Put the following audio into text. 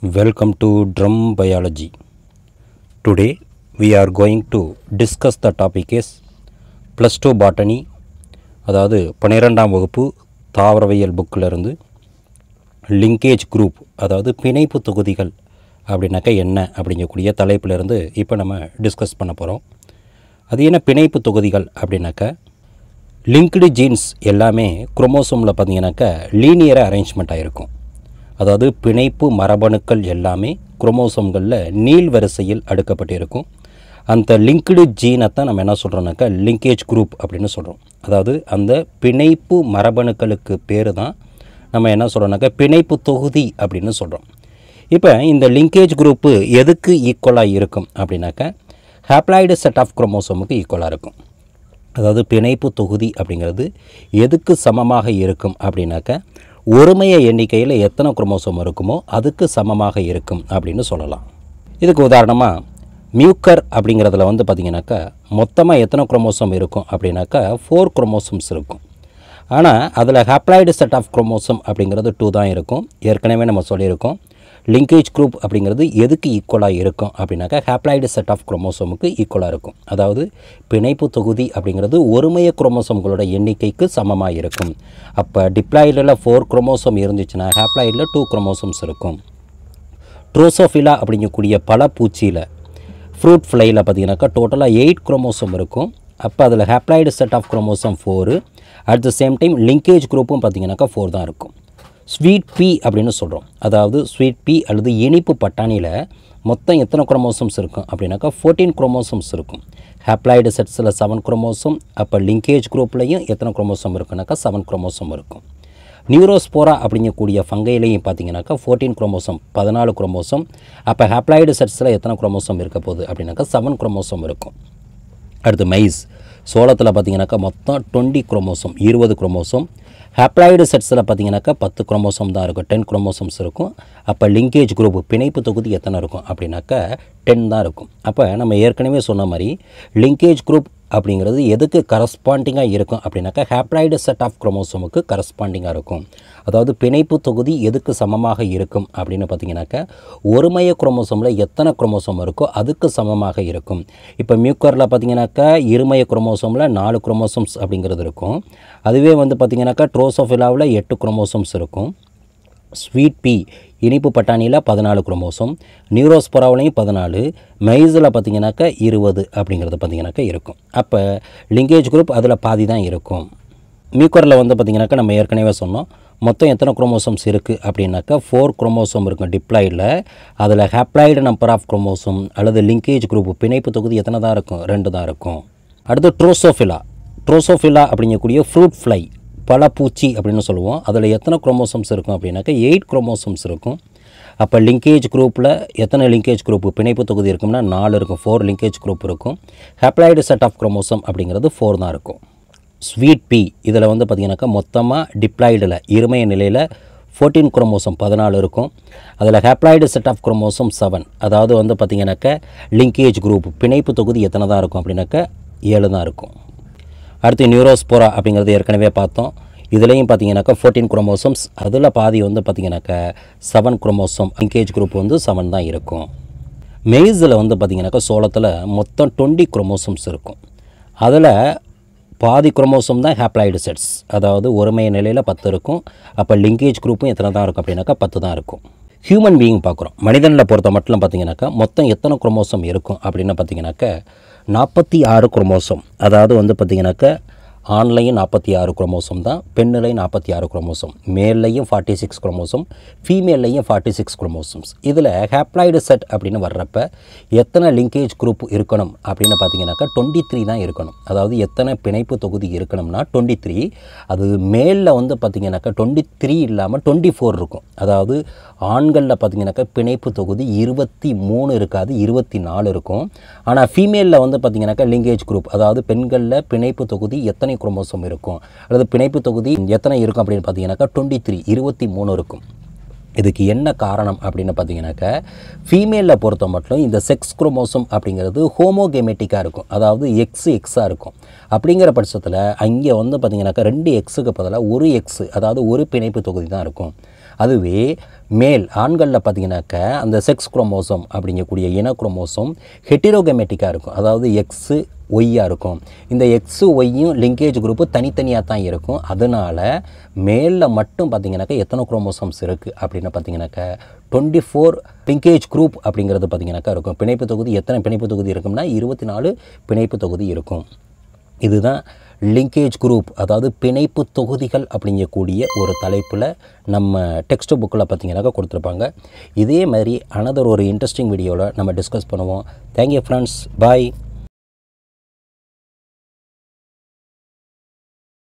Welcome to Drum Biology. Today we are going to discuss the topic is plus 2 botany அதாவது பன்னிரெண்டாம் வகுப்பு தாவரவியல் புக்கில் இருந்து லிங்கேஜ் குரூப் அதாவது பிணைப்பு தொகுதிகள் அப்படின்னாக்கா என்ன அப்படிங்கக்கூடிய தலைப்பிலிருந்து இப்போ நம்ம டிஸ்கஸ் பண்ண போகிறோம் அது என்ன பிணைப்பு தொகுதிகள் அப்படின்னாக்கா லிங்க்டு ஜீன்ஸ் எல்லாமே குரோமோசோமில் பார்த்தீங்கன்னாக்கா லீனியராக அரேஞ்ச்மெண்ட் ஆகிருக்கும் அதாவது பிணைப்பு மரபணுக்கள் எல்லாமே குரோமோசோம்களில் நீள் வரிசையில் அடுக்கப்பட்டிருக்கும் அந்த லிங்க்டு ஜீனை தான் நம்ம என்ன சொல்கிறோம்னாக்கா லிங்கேஜ் குரூப் அப்படின்னு சொல்கிறோம் அதாவது அந்த பிணைப்பு மரபணுக்களுக்கு பேர் தான் நம்ம என்ன சொல்கிறோம்னாக்கா பிணைப்பு தொகுதி அப்படின்னு சொல்கிறோம் இப்போ இந்த லிங்கேஜ் குரூப்பு எதுக்கு ஈக்குவலாக இருக்கும் அப்படின்னாக்கா ஹேப்ளாய்டு செட் ஆஃப் குரோமோசோமுக்கு ஈக்குவலாக இருக்கும் அதாவது பிணைப்பு தொகுதி அப்படிங்கிறது எதுக்கு சமமாக இருக்கும் அப்படின்னாக்கா ஒருமைய எண்ணிக்கையில் எத்தனை குரோமோசோம் இருக்குமோ அதுக்கு சமமாக இருக்கும் அப்படின்னு சொல்லலாம் இதுக்கு உதாரணமாக மியூக்கர் அப்படிங்கிறதுல வந்து பார்த்திங்கனாக்கா மொத்தமாக எத்தனை குரோமோசோம் இருக்கும் அப்படின்னாக்கா ஃபோர் குரோமோசோம்ஸ் இருக்கும் ஆனால் அதில் ஹேப்ளாய்டு செட் ஆஃப் குரோமோசோம் அப்படிங்கிறது டூ தான் இருக்கும் ஏற்கனவே நம்ம சொல்லியிருக்கோம் லிங்கேஜ் குரூப் அப்படிங்கிறது எதுக்கு ஈக்குவலாக இருக்கும் அப்படின்னாக்கா ஹேப்ளாய்டு செட் ஆஃப் குரோமோசோமுக்கு ஈக்குவலாக இருக்கும் அதாவது பிணைப்பு தொகுதி அப்படிங்கிறது ஒருமைய குரோமோசோம்களோட எண்ணிக்கைக்கு சமமாக இருக்கும் அப்போ டிப்ளாய்டில் ஃபோர் குரோமோசோம் இருந்துச்சுன்னா ஹேப்ளாய்டில் டூ குரோமோசோம்ஸ் இருக்கும் ட்ரோசோஃபிலா அப்படிங்கக்கூடிய பல பூச்சியில் ஃப்ரூட் ஃப்ளையில் பார்த்தீங்கன்னாக்கா டோட்டலாக எயிட் குரோமோசோம் இருக்கும் அப்போ அதில் haploid set of chromosome four at the same time linkage குரூப்பும் பார்த்தீங்கன்னாக்கா ஃபோர் தான் இருக்கும் ஸ்வீட் பி அப்படின்னு சொல்கிறோம் அதாவது ஸ்வீட் பி அல்லது இனிப்பு பட்டாணியில் மொத்தம் எத்தனை குரோமோசோம்ஸ் இருக்கும் அப்படின்னாக்கா ஃபோர்டீன் குரோமோசோம்ஸ் இருக்கும் ஹேப்ளாய்டு செட்ஸில் செவன் குரோமோசோம் அப்போ லிங்கேஜ் குரூப்லேயும் எத்தனை குரோமோசோம் இருக்குனாக்கா செவன் குரோமோசோம் இருக்கும் நியூரோஸ்போரா அப்படிங்கக்கூடிய ஃபங்கையிலையும் பார்த்தீங்கன்னாக்கா ஃபோர்டீன் குரோமோசோம் பதினாலு குரோமோசோம் அப்போ ஹேப்ளாய்டு செட்ஸில் எத்தனை குரோமோசோம் இருக்க போகுது அப்படின்னாக்கா செவன் குரோமோசோம் இருக்கும் அடுத்து மைஸ் சோளத்தில் பார்த்தீங்கன்னாக்கா மொத்தம் டுவெண்ட்டி குரோமோசோம் இருபது குரோமோசோம் ஹேப்ளாய்டு செட்ஸில் பார்த்தீங்கன்னாக்கா பத்து குரோமோசோம் தான் இருக்கும் டென் குரோமோசோம்ஸ் இருக்கும் அப்போ லிங்கேஜ் குரூப் பிணைப்பு தொகுதி எத்தனை இருக்கும் அப்படின்னாக்கா டென் தான் இருக்கும் அப்போ நம்ம ஏற்கனவே சொன்ன மாதிரி லிங்கேஜ் குரூப் அப்படிங்கிறது எதுக்கு கரஸ்பாண்டிங்காக இருக்கும் அப்படின்னாக்கா ஹேப்ளாய்டு செட் ஆஃப் குரோமோசோமுக்கு கரஸ்பாண்டிங்காக இருக்கும் அதாவது பிணைப்பு தொகுதி எதுக்கு சமமாக இருக்கும் அப்படின்னு பார்த்தீங்கன்னாக்கா ஒருமைய குரோமோசோமில் எத்தனை குரோமோசோம் இருக்கோ அதுக்கு சமமாக இருக்கும் இப்போ மியூக்கரில் பார்த்தீங்கன்னாக்கா இருமய குரோமோசோமில் நாலு குரோமோசோம்ஸ் அப்படிங்கிறது இருக்கும் அதுவே வந்து பார்த்தீங்கன்னாக்கா ட்ரோசோஃபிலாவில் எட்டு குரோமோசோம்ஸ் இருக்கும் ஸ்வீட் பி இனிப்பு பட்டாணியில் பதினாலு குரோமோசோம் நியூரோஸ்பொராவிலையும் பதினாலு மைஸில் பார்த்தீங்கன்னாக்கா இருபது அப்படிங்கிறது பார்த்தீங்கன்னாக்கா இருக்கும் அப்போ லிங்கேஜ் குரூப் அதில் பாதி தான் இருக்கும் மியூக்கரில் வந்து பார்த்திங்கனாக்கா நம்ம ஏற்கனவே சொன்னோம் மொத்தம் எத்தனை குரோமோசோம்ஸ் இருக்குது அப்படின்னாக்கா ஃபோர் குரோமோசோம் இருக்கும் டிப்ளாய்டில் அதில் ஹேப்ளாய்டு நம்பர் ஆஃப் குரோமோசோம் அல்லது லிங்கேஜ் குரூப் பிணைப்பு தொகுதி எத்தனை தான் இருக்கும் ரெண்டு தான் இருக்கும் அடுத்து ட்ரோசோஃபிலா ட்ரோசோஃபிலா அப்படிங்கக்கூடிய ஃப்ரூட் ஃப்ளை பல பூச்சி அப்படின்னு சொல்லுவோம் அதில் எத்தனை குரோமோசோம்ஸ் இருக்கும் அப்படின்னாக்கா எயிட் குரோமோசோம்ஸ் இருக்கும் அப்போ லிங்கேஜ் குரூப்பில் எத்தனை லிங்கேஜ் குரூப் பிணைப்பு தொகுதி இருக்கும்னா நாலு இருக்கும் ஃபோர் லிங்கேஜ் குரூப் இருக்கும் ஹேப்ளாய்டு செட் ஆஃப் குரோமோசோம் அப்படிங்கிறது ஃபோர் தான் இருக்கும் ஸ்வீட் பி இதில் வந்து பார்த்திங்கனாக்கா மொத்தமாக டிப்ளாய்டில் இருமய நிலையில் ஃபோர்டீன் குரோமோசோம் பதினாலு இருக்கும் அதில் haploid set of chromosome seven அதாவது வந்து பார்த்திங்கனாக்கா லிங்கேஜ் குரூப் பிணைப்பு தொகுதி எத்தனை தான் இருக்கும் அப்படின்னாக்கா ஏழு தான் இருக்கும் அடுத்து நியூரோஸ்போரா அப்படிங்கிறது ஏற்கனவே பார்த்தோம் இதுலேயும் பார்த்தீங்கன்னாக்கா ஃபோர்டீன் குரோமோசோம்ஸ் அதில் பாதி வந்து பார்த்திங்கனாக்கா செவன் குரோமோசோம் லிங்கேஜ் குரூப் வந்து செவன் தான் இருக்கும் மெய்ஸில் வந்து பார்த்திங்கனாக்கா சோளத்தில் மொத்தம் டுவெண்ட்டி குரோமோசோம்ஸ் இருக்கும் அதில் பாதி குரோமோசோம் தான் ஹேப்ளாய்டு செட்ஸ் அதாவது ஒருமைய நிலையில் பத்து இருக்கும் அப்போ லிங்கேஜ் குரூப்பும் எத்தனை தான் இருக்கும் அப்படின்னாக்கா பத்து தான் இருக்கும் ஹியூமன் பீயிங் பார்க்குறோம் மனிதனில் பொறுத்த மட்டும் பார்த்தீங்கன்னாக்கா மொத்தம் எத்தனை குரோமோசோம் இருக்கும் அப்படின்னு பார்த்தீங்கன்னாக்கா நாற்பத்தி ஆறு குரோமோசோம் அதாவது வந்து பார்த்திங்கனாக்கா ஆண்லையும் நாற்பத்தி ஆறு குரோமோசோம் தான் பெண்ணுலையும் நாற்பத்தி ஆறு குரோமோசோம் மேல்லையும் ஃபார்ட்டி சிக்ஸ் குரோமோசோம் ஃபீமேல்லையும் ஃபார்ட்டி சிக்ஸ் குரோமோசோம்ஸ் இதில் ஹேப்ளாய்டு செட் அப்படின்னு வர்றப்ப எத்தனை லிங்கேஜ் குரூப் இருக்கணும் அப்படின்னு பார்த்தீங்கன்னாக்கா டுவெண்ட்டி த்ரீ தான் இருக்கணும் அதாவது எத்தனை பிணைப்பு தொகுதி இருக்கணும்னா டுவெண்ட்டி த்ரீ அது மேலில் வந்து பார்த்திங்கனாக்கா டுவெண்ட்டி த்ரீ இல்லாமல் டுவெண்ட்டி ஃபோர் இருக்கும் அதாவது ஆண்களில் பார்த்தீங்கன்னாக்கா பிணைப்பு தொகுதி இருபத்தி மூணு இருக்காது இருபத்தி நாலு இருக்கும் ஆனால் ஃபீமேலில் வந்து பார்த்திங்கனாக்கா லிங்கேஜ் குரூப் அதாவது பெண்களில் பிணைப்பு தொகுதி எத்தனை குரோமோசோம் இருக்கும் அல்லது பிணைப்பு தொகுதி எத்தனை இருக்கும் அப்படின்னு பார்த்தீங்கன்னாக்கா டுவெண்ட்டி த்ரீ இருபத்தி மூணு இருக்கும் இதுக்கு என்ன காரணம் அப்படின்னு பார்த்தீங்கன்னாக்கா ஃபீமேலில் பொறுத்த மட்டும் இந்த செக்ஸ் குரோமோசோம் அப்படிங்கிறது ஹோமோகெமெட்டிக்காக இருக்கும் அதாவது எக்ஸ் எக்ஸாக இருக்கும் அப்படிங்கிற பட்சத்தில் அங்கே வந்து பார்த்தீங்கன்னாக்கா ரெண்டு எக்ஸுக்கு பதிலாக ஒரு எக்ஸ் அதாவது ஒரு பிணைப்பு தொகுதி தான் இருக்கும் அதுவே மேல் ஆண்களில் பார்த்தீங்கன்னாக்க அந்த செக்ஸ் குரோமோசோம் அப்படிங்கக்கூடிய இன குரோமோசோம் ஹெட்டிரோகமேட்டிக்காக இருக்கும் அதாவது எக்ஸு ஒய்யாக இருக்கும் இந்த எக்ஸு ஒய்யும் லிங்கேஜ் குரூப்பு தனித்தனியாக தான் இருக்கும் அதனால் மேலில் மட்டும் பார்த்தீங்கன்னாக்கா எத்தனை குரோமோசோம்ஸ் இருக்குது அப்படின்னு பார்த்தீங்கன்னாக்கா டுவெண்ட்டி ஃபோர் லிங்கேஜ் குரூப் அப்படிங்கிறது பார்த்தீங்கன்னாக்கா இருக்கும் பிணைப்பு தொகுதி எத்தனை பிணைப்பு தொகுதி இருக்கும்னா இருபத்தி நாலு பிணைப்பு தொகுதி இருக்கும் இதுதான் லிங்கேஜ் குரூப் அதாவது பிணைப்பு தொகுதிகள் அப்படிங்கக்கூடிய ஒரு தலைப்பில் நம்ம டெக்ஸ்ட் புக்கில் பார்த்தீங்கன்னாக்கா கொடுத்துருப்பாங்க இதே மாதிரி அனதர் ஒரு இன்ட்ரெஸ்டிங் வீடியோவில் நம்ம டிஸ்கஸ் பண்ணுவோம் தேங்க்யூ ஃப்ரெண்ட்ஸ் பாய்